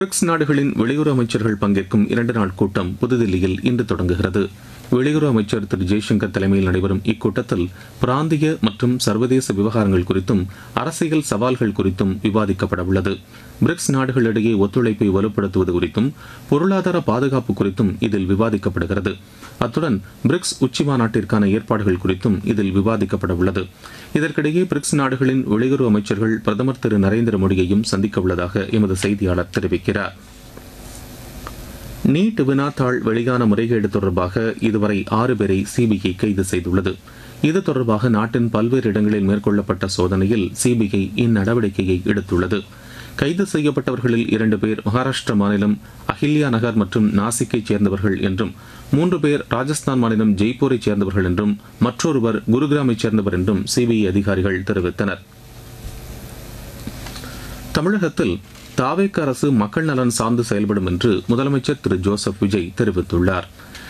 BRICS நாடுகளின் வெளியுறவு அமைச்சர்கள் பங்கேற்கும் இரண்டு நாள் கூட்டம் புதுதில்லியில் இன்று தொடங்குகிறது வெளியுறவு அமைச்சர் திரு ஜெய்சங்கர் தலைமையில் நடைபெறும் இக்கூட்டத்தில் பிராந்திய மற்றும் சர்வதேச விவகாரங்கள் குறித்தும் அரசியல் சவால்கள் குறித்தும் விவாதிக்கப்பட உள்ளது பிரிக்ஸ் நாடுகளிடையே ஒத்துழைப்பை வலுப்படுத்துவது குறித்தும் பொருளாதார பாதுகாப்பு குறித்தும் இதில் விவாதிக்கப்படுகிறது அத்துடன் பிரிக்ஸ் உச்சி மாநாட்டிற்கான ஏற்பாடுகள் குறித்தும் இதில் விவாதிக்கப்பட உள்ளது இதற்கிடையே பிரிக்ஸ் நாடுகளின் வெளியுறவு அமைச்சர்கள் பிரதமர் திரு நரேந்திர மோடியையும் சந்திக்க உள்ளதாக எமது செய்தியாளர் தெரிவிக்கிறார் நீட் வினாத்தாள் வெளியான முறைகேடு தொடர்பாக இதுவரை ஆறு பேரை சிபிஐ கைது செய்துள்ளது இது தொடர்பாக நாட்டின் பல்வேறு இடங்களில் மேற்கொள்ளப்பட்ட சோதனையில் சிபிஐ இந்நடவடிக்கையை எடுத்துள்ளது கைது செய்யப்பட்டவர்களில் இரண்டு பேர் மகாராஷ்டிர மாநிலம் அஹில்யா நகர் மற்றும் நாசிக்கைச் சேர்ந்தவர்கள் என்றும் மூன்று பேர் ராஜஸ்தான் மாநிலம் ஜெய்ப்பூரைச் சேர்ந்தவர்கள் என்றும் மற்றொருவர் குருகிராமைச் சேர்ந்தவர் என்றும் சிபிஐ அதிகாரிகள் தெரிவித்தனர் தமிழகத்தில் தாவேக்க அரசு மக்கள் நலன் சார்ந்து செயல்படும் என்று முதலமைச்சர் திரு ஜோசப் விஜய் தெரிவித்துள்ளார்